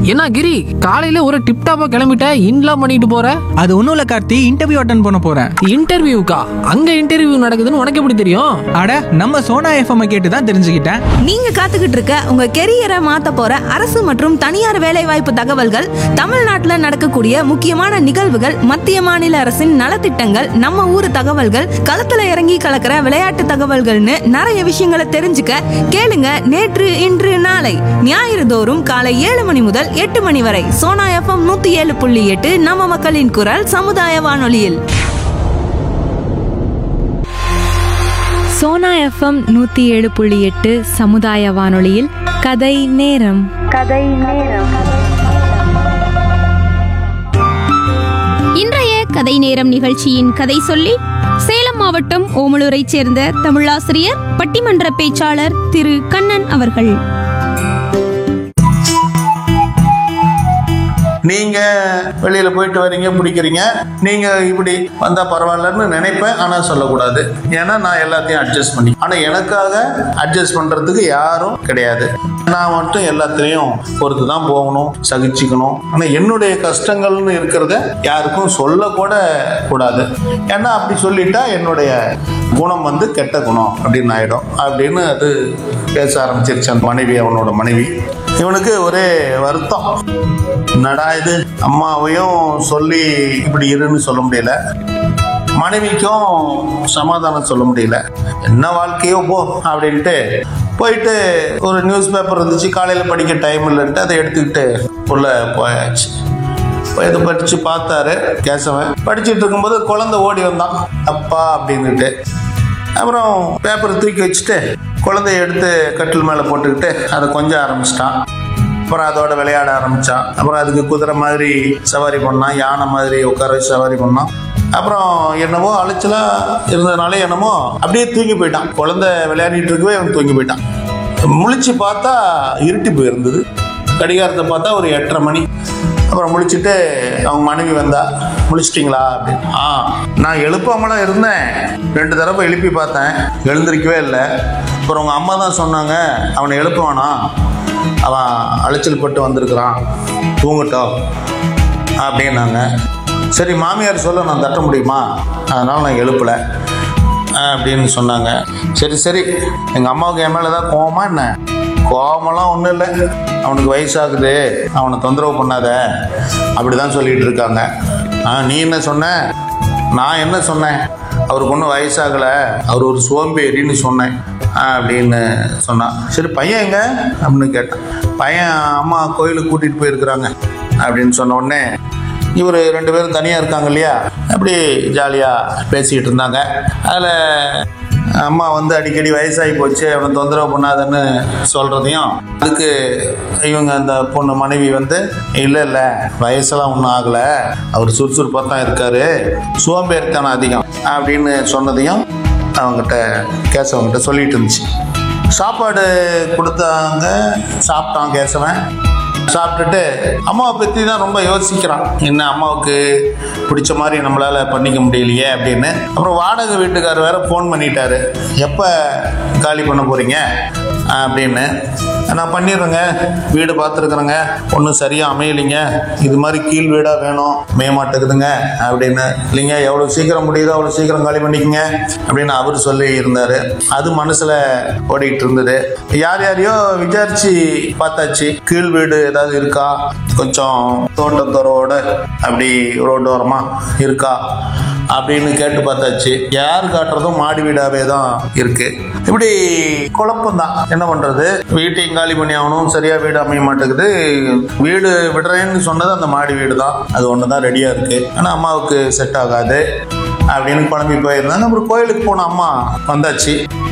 என்ன கிரி காலையில ஒரு டிப் டாப்பா கிளம்பிட்ட இன்லாம் பண்ணிட்டு போற அது ஒன்றும் இல்லை கார்த்தி இன்டர்வியூ அட்டன் பண்ண போகிறேன் இன்டர்வியூக்கா அங்க இன்டர்வியூ நடக்குதுன்னு உனக்கு எப்படி தெரியும் அட நம்ம சோனா எஃப்எம் கேட்டு தான் தெரிஞ்சுக்கிட்டேன் நீங்க காத்துக்கிட்டு இருக்க உங்க கெரியரை மாத்த போற அரசு மற்றும் தனியார் வேலைவாய்ப்பு தகவல்கள் தமிழ்நாட்டுல நடக்கக்கூடிய முக்கியமான நிகழ்வுகள் மத்திய மாநில அரசின் நலத்திட்டங்கள் நம்ம ஊர் தகவல்கள் களத்துல இறங்கி கலக்கிற விளையாட்டு தகவல்கள்னு நிறைய விஷயங்களை தெரிஞ்சுக்க கேளுங்க நேற்று இன்று நாளை ஞாயிறு தோறும் காலை ஏழு மணி முதல் எட்டு மணி வரை சோனா எஃப்எம் நூத்தி ஏழு புள்ளி எட்டு நம்ம மக்களின் குரல் சமுதாய வானொலியில் சோனா எஃப்எம் நூற்றி ஏழு புள்ளி எட்டு சமுதாய வானொலியில் கதை நேரம் இன்றைய கதை நேரம் நிகழ்ச்சியின் கதை சொல்லி சேலம் மாவட்டம் ஓமலூரைச் சேர்ந்த தமிழாசிரியர் பட்டிமன்ற பேச்சாளர் திரு கண்ணன் அவர்கள் நீங்க வெளியில போயிட்டு வரீங்க பிடிக்கிறீங்க நீங்க இப்படி வந்தா பரவாயில்லன்னு நினைப்பேன் ஆனா சொல்லக்கூடாது ஏன்னா நான் எல்லாத்தையும் அட்ஜஸ்ட் பண்ணி ஆனா எனக்காக அட்ஜஸ்ட் பண்றதுக்கு யாரும் கிடையாது நான் மட்டும் எல்லாத்துலேயும் பொறுத்து தான் போகணும் சகிச்சுக்கணும் ஆனா என்னுடைய கஷ்டங்கள்னு இருக்கிறத யாருக்கும் சொல்லக்கூட கூடாது ஏன்னா அப்படி சொல்லிட்டா என்னுடைய குணம் வந்து கெட்ட குணம் அப்படின்னு ஆயிடும் அப்படின்னு அது பேச ஆரம்பிச்சிருச்சு அந்த மனைவி அவனோட மனைவி இவனுக்கு ஒரே வருத்தம் என்னடா இது அம்மாவையும் சொல்லி இப்படி இருன்னு சொல்ல முடியல மனைவிக்கும் சமாதானம் சொல்ல முடியல என்ன வாழ்க்கையோ போ அப்படின்ட்டு போயிட்டு ஒரு நியூஸ் பேப்பர் இருந்துச்சு காலையில் படிக்க டைம் இல்லைன்ட்டு அதை எடுத்துக்கிட்டு உள்ள போயாச்சு போய் இதை படித்து பார்த்தாரு கேசவன் படிச்சுட்டு இருக்கும்போது குழந்தை ஓடி வந்தான் அப்பா அப்படின்னுட்டு அப்புறம் பேப்பரை தூக்கி வச்சுட்டு குழந்தைய எடுத்து கட்டில் மேலே போட்டுக்கிட்டு அதை கொஞ்சம் ஆரம்பிச்சிட்டான் அப்புறம் அதோட விளையாட ஆரம்பிச்சான் அப்புறம் அதுக்கு குதிரை மாதிரி சவாரி பண்ணான் யானை மாதிரி உட்கார வச்சு சவாரி பண்ணான் அப்புறம் என்னவோ அலைச்சலா இருந்ததுனால என்னமோ அப்படியே தூங்கி போயிட்டான் குழந்தை விளையாடிட்டு இருக்கவே அவன் தூங்கி போயிட்டான் முழிச்சு பார்த்தா இருட்டி போயிருந்தது கடிகாரத்தை பார்த்தா ஒரு எட்டரை மணி அப்புறம் முழிச்சிட்டு அவங்க மனைவி வந்தா முழிச்சிட்டிங்களா அப்படின்னு ஆ நான் எழுப்பாமலாம் இருந்தேன் ரெண்டு தடவை எழுப்பி பார்த்தேன் எழுந்திருக்கவே இல்லை அப்புறம் உங்கள் அம்மா தான் சொன்னாங்க அவனை எழுப்ப வேணாம் அவன் அலைச்சல் பட்டு வந்திருக்கிறான் தூங்கட்டும் அப்படின்னாங்க சரி மாமியார் சொல்ல நான் தட்ட முடியுமா அதனால் நான் எழுப்பலை அப்படின்னு சொன்னாங்க சரி சரி எங்கள் அம்மாவுக்கு என் மேலே தான் கோவமா என்ன கோவமெல்லாம் ஒன்றும் இல்லை அவனுக்கு வயசாகுது அவனை தொந்தரவு பண்ணாத அப்படி தான் சொல்லிட்டு இருக்காங்க ஆ நீ என்ன சொன்ன நான் என்ன சொன்னேன் அவருக்கு ஒன்றும் வயசாகலை அவர் ஒரு சோம்பேறின்னு சொன்னேன் ஆ, அப்படின்னு சொன்னான் சரி பையன் எங்க அப்படின்னு கேட்டான் பையன் அம்மா கோயிலுக்கு கூட்டிகிட்டு போயிருக்கிறாங்க அப்படின்னு சொன்ன உடனே இவர் ரெண்டு பேரும் தனியாக இருக்காங்க இல்லையா அப்படி ஜாலியாக பேசிக்கிட்டு இருந்தாங்க அதில் அம்மா வந்து அடிக்கடி வயசாகி போச்சு அவனை தொந்தரவு பண்ணாதன்னு சொல்கிறதையும் அதுக்கு இவங்க அந்த பொண்ணு மனைவி வந்து இல்லை இல்லை வயசெல்லாம் ஒன்றும் ஆகலை அவர் சுறுசுறுப்பாக தான் இருக்காரு சோம்பேறித்தனம் அதிகம் அப்படின்னு சொன்னதையும் அவங்ககிட்ட கேசவங்கிட்ட சொல்லிட்டு இருந்துச்சு சாப்பாடு கொடுத்தாங்க சாப்பிட்டான் கேசவன் சாப்பிட்டுட்டு அம்மாவை பற்றி தான் ரொம்ப யோசிக்கிறான் என்ன அம்மாவுக்கு பிடிச்ச மாதிரி நம்மளால் பண்ணிக்க முடியலையே அப்படின்னு அப்புறம் வாடகை வீட்டுக்காரர் வேற ஃபோன் பண்ணிட்டாரு எப்போ காலி பண்ண போகிறீங்க அப்படின்னு நான் பண்ணிடுறேங்க வீடு பார்த்துருக்குறேங்க ஒன்றும் சரியாக அமையலைங்க இது மாதிரி கீழ் வீடாக வேணும் மேய மாட்டேங்குதுங்க அப்படின்னு இல்லைங்க எவ்வளோ சீக்கிரம் முடியுதோ அவ்வளோ சீக்கிரம் காலி பண்ணிக்கங்க அப்படின்னு அவர் சொல்லி இருந்தார் அது மனசில் ஓடிட்டு இருந்தது யார் யாரையோ விசாரிச்சு பார்த்தாச்சு கீழ் வீடு ஏதாவது இருக்கா கொஞ்சம் தோட்டத்தோரோட அப்படி ரோட்டோரமா இருக்கா அப்படின்னு கேட்டு பார்த்தாச்சு யார் காட்டுறதும் மாடி வீடாவே தான் இருக்கு இப்படி குழப்பம் தான் என்ன பண்றது வீட்டையும் காலி பண்ணி ஆகணும் சரியா வீடு அமைய மாட்டேங்குது வீடு விடுறேன்னு சொன்னது அந்த மாடி வீடு தான் அது ஒன்று தான் ரெடியா இருக்கு ஆனால் அம்மாவுக்கு செட் ஆகாது அப்படின்னு குழம்பி போயிருந்தாங்க அப்புறம் கோயிலுக்கு போன அம்மா வந்தாச்சு